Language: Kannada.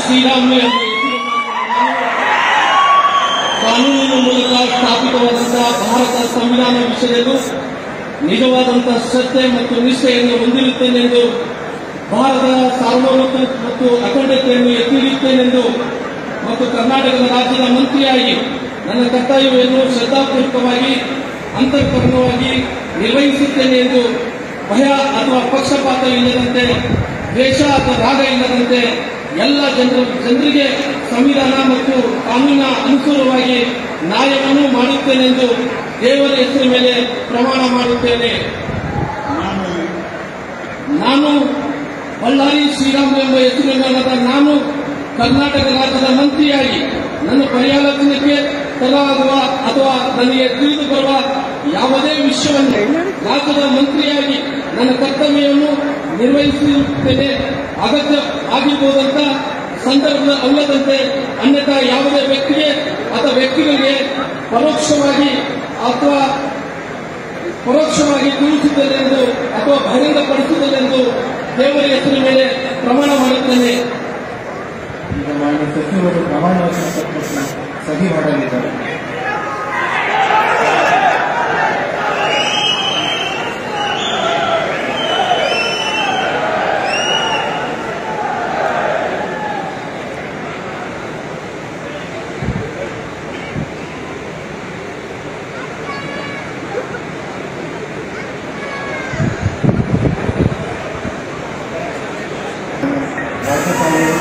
ಶ್ರೀರಾಮುಲು ಎಂಬ ಹೆಸರನ್ನು ಕಾನೂನಿನ ಮೂಲಕ ಸ್ಥಾಪಿತವಾದಂತಹ ಭಾರತ ಸಂವಿಧಾನ ವಿಷಯದಲ್ಲೂ ನಿಜವಾದಂತಹ ಶ್ರದ್ಧೆ ಮತ್ತು ನಿಷ್ಠೆಯನ್ನು ಹೊಂದಿರುತ್ತೇನೆಂದು ಭಾರತದ ಸಾರ್ವಭೌಮತ್ವ ಮತ್ತು ಅಖಂಡತೆಯನ್ನು ಎತ್ತಿ ಹಿಡಿಯುತ್ತೇನೆಂದು ಮತ್ತು ಕರ್ನಾಟಕದ ರಾಜ್ಯದ ಮಂತ್ರಿಯಾಗಿ ನನ್ನ ಕರ್ತವ್ಯವನ್ನು ಶ್ರದ್ಧಾಪೂರ್ವಕವಾಗಿ ಅಂತಃಕರಣವಾಗಿ ನಿರ್ವಹಿಸುತ್ತೇನೆ ಎಂದು ಭಯ ಅಥವಾ ಪಕ್ಷಪಾತ ಇಲ್ಲದಂತೆ ದ್ವೇಷ ಅಥವಾ ರಾಗ ಇಲ್ಲದಂತೆ ಎಲ್ಲ ಜನರು ಜನರಿಗೆ ಸಂವಿಧಾನ ಮತ್ತು ಕಾನೂನಿನ ಅನುಸಾರವಾಗಿ ನ್ಯಾಯವನ್ನು ಮಾಡುತ್ತೇನೆಂದು ದೇವರ ಹೆಸರ ಮೇಲೆ ಪ್ರಮಾಣ ಮಾಡುತ್ತೇನೆ ನಾನು ಬಳ್ಳಾರಿ ಶ್ರೀರಾಮ್ ಎಂಬ ಹೆಸರಿನಲ್ಲದ ನಾನು ಕರ್ನಾಟಕ ರಾಜ್ಯದ ಮಂತ್ರಿಯಾಗಿ ನನ್ನ ಪರ್ಯಾಲೋಚನೆಗೆ ತರಲಾಗುವ ಅಥವಾ ನನಗೆ ತಿಳಿದು ಬರುವ ಯಾವುದೇ ವಿಷಯವನ್ನು ರಾಜ್ಯದ ಮಂತ್ರಿಯಾಗಿ ನನ್ನ ಕರ್ತವ್ಯವನ್ನು ನಿರ್ವಹಿಸುತ್ತೇನೆ ಅಗತ್ಯ ಆಗಿರ್ಬೋದಂತ ಸಂದರ್ಭ ಅಲ್ಲದಂತೆ ಅನ್ಯಥಾ ಯಾವುದೇ ವ್ಯಕ್ತಿಗೆ ಅಥವಾ ವ್ಯಕ್ತಿಗಳಿಗೆ ಪರೋಕ್ಷವಾಗಿ ಅಥವಾ ಪರೋಕ್ಷವಾಗಿ ತಿಳಿಸುತ್ತದೆಂದು ಅಥವಾ ಬಹಿರಂಗಪಡಿಸುತ್ತದೆಂದು ದೇವರ ಹೆಸರಿನ ಮೇಲೆ ಪ್ರಮಾಣ ಮಾಡುತ್ತೇನೆ ಈಗ ಮಾನ್ಯ ಸಚಿವರು ಪ್ರಮಾಣ ವಚನ ಪತ್ರಕ್ಕೆ ಸಹಿ ಮಾಡಲಿದ್ದಾರೆ ರಾಜ್ಯಪಾಲರು